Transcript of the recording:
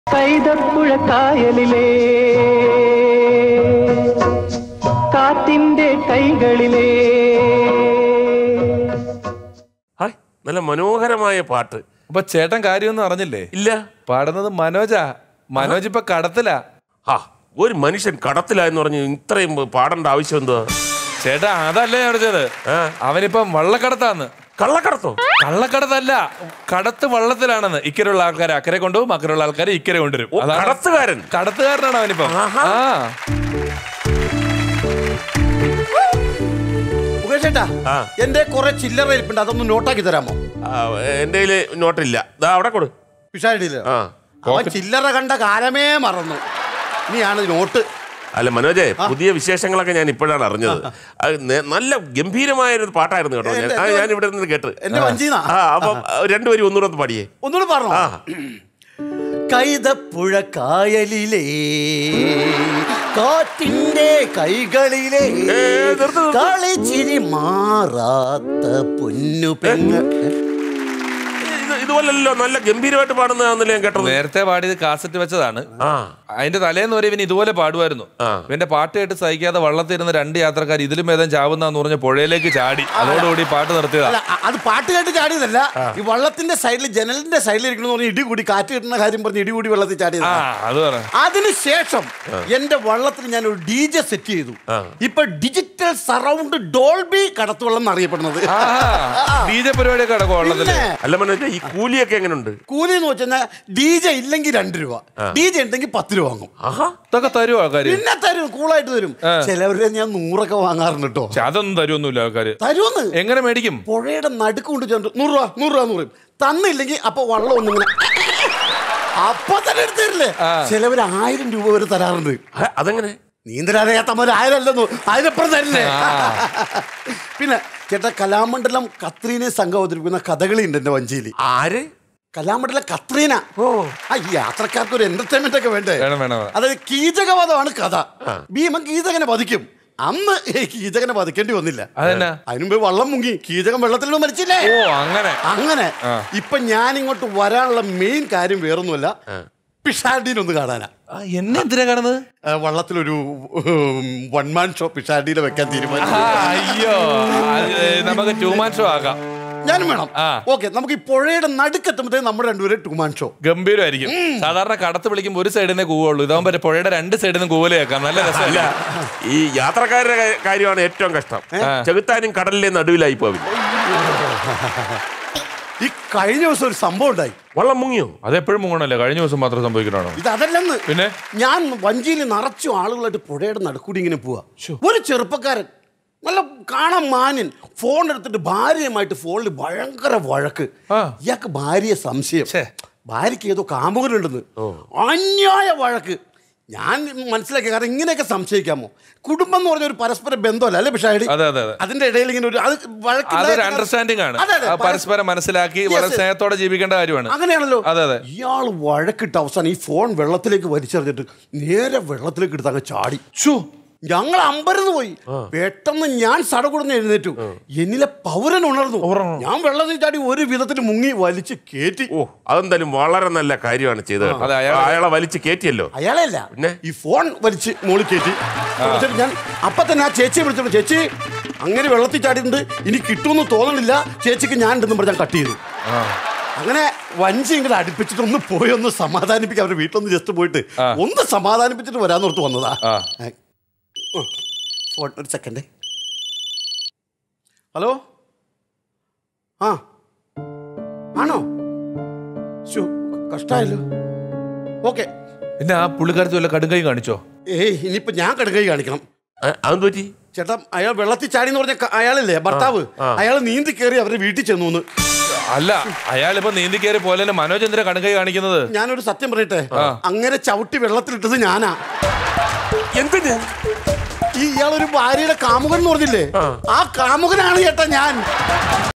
കൈതപ്പുഴ കായലിലെ കാറ്റിന്റെ കൈകളിലെ ഹായ് നല്ല മനോഹരമായ പാട്ട് അപ്പൊ ചേട്ടൻ കാര്യമൊന്നും അറിഞ്ഞില്ലേ ഇല്ല പാടുന്നത് മനോജാ മനോജ് ഇപ്പൊ കടത്തിലാ ആ ഒരു മനുഷ്യൻ കടത്തിലായെന്ന് പറഞ്ഞ് ഇത്രയും പാടേണ്ട ആവശ്യം എന്തുവാ ചേട്ടാ അതല്ലേ ഞാൻ പറഞ്ഞത് ആ. അവനിപ്പം വള്ളക്കടത്താന്ന് കള്ളക്കടത്തോ കള്ളക്കടത്തല്ല കടത്ത് വള്ളത്തിലാണെന്ന് ഇക്കരെയുള്ള ആൾക്കാരെ അക്കരെ കൊണ്ടുപോകും അക്കരെയുള്ള ആൾക്കാരെ ഇക്കരെ കൊണ്ടുവരും ഓ, അതാണ് കടത്തുകാരൻ കടത്തുകാരനാണ് അവനിപ്പം ആഹാ. ആ മുകേഷേട്ടാ ആ. എന്റെ കുറെ ചില്ലറ ഇരിപ്പുണ്ട് അതൊന്ന് നോട്ടാക്കി തരാമോ ആ, എന്റെ കയ്യില് നോട്ടില്ല ദാ അവിടെ കൊടു പിഷാരടിയില് ആ അവൻ ചില്ലറ കണ്ട കാലമേ മറന്നു ഇനിയാണ് നോട്ട് അല്ല മനോജെ പുതിയ വിശേഷങ്ങളൊക്കെ ഞാൻ ഇപ്പോഴാണ് അറിഞ്ഞത് അത് നെ- നല്ല ഗംഭീരമായ ഒരു പാട്ടായിരുന്നു കേട്ടോ ഞാൻ ആ, ഞാൻ ഇവിടെ നിന്ന് കേട്ട് എന്റെ വഞ്ചീന്നാ ആ അപ്പം രണ്ടുപേരും ഒന്നുകൂടെ ഒന്ന് പാടിയേ ഒന്നുകൂടെ പറഞ്ഞോ ആ കൈതപ്പുഴ കായലിലെ കാറ്റിന്റെ കൈകളിലെ ഏ, നിർത്ത്, നിർത്ത്. കളിച്ചിരി മാറാത്ത പൊന്നു പെങ്ങ ഇത് ഇതുപോലല്ലോ നല്ല ഗംഭീരമായിട്ട് പാടുന്നതാണെന്നല്ലേ ഞാൻ കേട്ടത് നേരത്തെ പാടിയത് കാസറ്റ് വെച്ചതാണ് ആ അതിന്റെ തലേന്ന് വരെ ഇവൻ ഇതുപോലെ പാടുമായിരുന്നു ആ. ഇവന്റെ പാട്ട് കേട്ട് സഹിക്കാതെ വള്ളത്തിരുന്ന രണ്ട് യാത്രക്കാർ ഇതിലും ഭേദം ചാവുന്നാന്ന് പറഞ്ഞ പുഴയിലേക്ക് ചാടി അതോടുകൂടി പാട്ട് നിർത്തിയതാ അല്ല അ- അത് പാട്ട് കേട്ട് ചാടിയതല്ല ഈ വള്ളത്തിന്റെ സൈഡിൽ ജനലിന്റെ സൈഡിൽ ഇരിക്കണമെന്ന് പറഞ്ഞ് ഇടി കൂടി കാറ്റ് കിട്ടുന്ന കാര്യം പറഞ്ഞ് ഇടി കൂടി വെള്ളത്തിൽ ആ ചാടിയതാ അത് പറ അതിനുശേഷം എന്റെ വള്ളത്തിൽ ഞാൻ ഒരു ഡി ജെ സെറ്റ് ചെയ്തു ആ. ഇപ്പൊ ഡിജിറ്റൽ സറൗണ്ട് ഡോൾബി കടത്തുവള്ളം എന്നറിയപ്പെടുന്നത് ഡി ജെ പരിപാടിയൊക്കെ നടക്കും വള്ളത്തില് പിന്നെ അല്ല മനോജ ഈ കൂലിയൊക്കെ എങ്ങനെയുണ്ട് കൂലി എന്ന് വെച്ചാൽ ഡി ജെ ഇല്ലെങ്കിൽ രണ്ട് രൂപ ഡി ജെ ഉണ്ടെങ്കിൽ പത്ത് രൂപ വാങ്ങും ആഹാ ഇതൊക്കെ തരും ആൾക്കാര് പിന്നെ തരും കൂളായിട്ട് തരും ചിലവരെ ഞാൻ നൂറൊക്കെ വാങ്ങാറുണ്ട് കേട്ടോ പക്ഷെ അതൊന്നും തരുമൊന്നുമില്ല ആൾക്കാര് തരുമെന്ന് എങ്ങനെ മേടിക്കും പുഴയുടെ നടുക്ക് കൊണ്ട് ചെന്നിട്ട് നൂറ് രൂപ നൂറ് രൂപ നൂറ് തന്നില്ലെങ്കിൽ അപ്പൊ വള്ളം ഒന്നിങ്ങനെ അപ്പൊ തന്നെ എടുത്ത് തരില്ലേ ചിലവര് ആയിരം രൂപ വരെ തരാറുണ്ട് ആ, അതെങ്ങനെ നീന്തലറിയാത്തവർ ആയിരം അല്ലെന്നു അതിനപ്പുറം തരില്ലേ പിന്നെ ചേട്ടാ കലാമണ്ഡലം കത്രീനെ സംഘം അവതരിപ്പിക്കുന്ന കഥകളി ഉണ്ട് എന്റെ വഞ്ചിയിൽ ആര് കലാമണ്ഡലം കത്രീന ഓ ആ ഈ യാത്രക്കാർക്ക് ഒരു എന്റർടൈൻമെന്റ് ഒക്കെ വേണ്ടേ വേണം വേണം വേണം. അതായത് കീചകവധമാണ് കഥ ഭീമൻ കീചകനെ വധിക്കും അന്ന് ഈ കീചകനെ വധിക്കേണ്ടി വന്നില്ല അതെന്നാ അതിനുമ്പ് വള്ളം മുങ്ങി കീചകൻ വെള്ളത്തിൽ മരിച്ചില്ലേ ഓ അങ്ങനെ അങ്ങനെ ഇപ്പൊ ഞാൻ ഇങ്ങോട്ട് വരാനുള്ള മെയിൻ കാര്യം വേറൊന്നുമല്ല പിഷാഡിനൊന്ന് കാണാനാ ആ, എന്നെ എന്തിനാ കാണുന്നത് ആ, വള്ളത്തിലൊരു വൺ മാൻ ഷോ പിഷാഡിനെ വെക്കാൻ ആ, തീരുമാനിച്ചു അയ്യോ അത് നമുക്ക് ടൂ മാൻ ഷോ ആക്കാം ഞാനും വേണം ആ. ഓക്കെ നമുക്ക് ഈ പുഴയുടെ നടുക്കെത്തുമ്പോഴത്തേക്ക് നമ്മുടെ രണ്ടുപേരും ടു മാൻ ഷോ ഗംഭീരമായിരിക്കും സാധാരണ കടത്ത് വിളിക്കുമ്പോൾ ഒരു സൈഡിനെ കൂവുള്ളൂ ഇതാകുമ്പോ പുഴയുടെ രണ്ട് സൈഡിൽ നിന്ന് കൂവല് കേൾക്കാം നല്ല അല്ല രസമല്ല ഈ യാത്രക്കാരുടെ കാ- കാര്യമാണ് ഏറ്റവും കഷ്ടം ചെകുത്താനും കടലിലെ നടുവിലായി പോവില്ല ഈ കഴിഞ്ഞ ദിവസം ഒരു സംഭവം ഉണ്ടായി വള്ളം മുങ്ങിയോ അതെപ്പോഴും മുങ്ങണല്ലേ കഴിഞ്ഞ ദിവസം മാത്രം സംഭവിക്കണോ ഇത് അതല്ലെന്ന് പിന്നെ ഞാൻ വഞ്ചിയിൽ നിറച്ചും ആളുകളായിട്ട് പുഴയുടെ നടുക്കൂടി ഇങ്ങനെ പോവാ ഒരു ചെറുപ്പക്കാരൻ നല്ല കാണാൻ മാന്യൻ ഫോൺ എടുത്തിട്ട് ഭാര്യയുമായിട്ട് ഫോണിൽ ഭയങ്കര വഴക്ക് ആ. ഇയാൾക്ക് ഭാര്യയെ സംശയം ഛേ. ഭാര്യയ്ക്ക് ഏതോ കാമുകനുണ്ടെന്ന് അന്യായ വഴക്ക് ഞാൻ മനസ്സിലാക്കി കാരണം ഇങ്ങനെയൊക്കെ സംശയിക്കാമോ കുടുംബം എന്ന് പറഞ്ഞ ഒരു പരസ്പര ബന്ധമല്ല അല്ലേ പിഷാടി അതെ, അതെ, അതെ. അതിന്റെ ഇടയിൽ ഇങ്ങനെ ഒരു അത് വഴക്കില്ലാത്ത- അതൊരു അണ്ടർസ്റ്റാൻഡിംഗ് ആണ് അതെ, അതെ, ആ പരസ്പരം മനസ്സിലാക്കി Yes, വളരെ yes. സ്നേഹത്തോടെ ജീവിക്കേണ്ട കാര്യമാണ് അങ്ങനെയാണല്ലോ അതെ, അതെ. ഇയാൾ വഴക്കിട്ട് അവസാനം ഈ ഫോൺ വെള്ളത്തിലേക്ക് വലിച്ചെറിഞ്ഞിട്ട് നേരെ വെള്ളത്തിലേക്ക് എടുത്ത് അങ്ങ് ചാടി ഛോ, ഞങ്ങൾ അമ്പരന്ന് പോയി പെട്ടെന്ന് ഞാൻ സടകുടന്ന് എഴുന്നേറ്റു എന്നിലെ പൗരൻ ഉണർന്നു ഞാൻ വെള്ളത്തിൽ ചാടി ഒരു വിധത്തിൽ മുങ്ങി വലിച്ച് കേറ്റി ഓ അതെന്തായാലും വളരെ നല്ല കാര്യമാണ് ചെയ്തത് കേട്ടോ. അതെ, അയാള് അയാളെ വലിച്ചു കയറ്റിയല്ലോ അയാളെ അല്ല പിന്നെ? ഈ ഫോൺ വലിച്ച് മോളിൽ കയറ്റി എന്നിട്ട് ഞാൻ അപ്പൊ തന്നെ ആ ചേച്ചിയെ വിളിച്ചിട്ട് ചേച്ചി അങ്ങനെ വെള്ളത്തിൽ ചാടിയിട്ടുണ്ട് ഇനി കിട്ടുമെന്ന് തോന്നണില്ല ചേച്ചിക്ക് ഞാൻ ഉണ്ടെന്ന് പറഞ്ഞാൽ കട്ട് ചെയ്തു അങ്ങനെ വഞ്ചി ഇങ്ങനെ അടുപ്പിച്ചിട്ട് ഒന്ന് പോയി ഒന്ന് സമാധാനിപ്പിക്കാൻ അവരുടെ വീട്ടിലൊന്ന് ജസ്റ്റ് പോയിട്ട് ഒന്ന് സമാധാനിപ്പിച്ചിട്ട് വരാന്നോർത്ത് വന്നതാ ആ. ഏ, ഉം. ഫോൺ ഒരു സെക്കൻഡ് ഹലോ ആ ആണോ ശോ, കഷ്ടായല്ലോ ഓക്കെ പിന്നെ ആ പുള്ളിക്കാരത്തി വല്ല കടുങ്കൈ കാണിച്ചോ ഏയ് ഇനിയിപ്പോ ഞാൻ കടുകൈ കാണിക്കണം അതെന്ത് പറ്റി ചേട്ടാ അയാൾ വെള്ളത്തിൽ ചാടി എന്ന് പറഞ്ഞ ക- അയാളല്ലേ ഭർത്താവ് അയാൾ നീന്തി കയറി അവരുടെ വീട്ടിൽ ചെന്നു എന്ന് അല്ല അയാളിപ്പോ നീന്തി കയറി പോലെ മനോജ് എന്തിനാ കടുങ്കൈ കാണിക്കുന്നത് ഞാനൊരു സത്യം പറയട്ടെ അങ്ങനെ ചവിട്ടി വെള്ളത്തിലിട്ടത് ഞാനാ എന്തിന് ഈ ഇയാളൊരു ഭാര്യയുടെ കാമുകൻ എന്ന് പറഞ്ഞില്ലേ ആ കാമുകനാണ് ചേട്ടാ ഞാൻ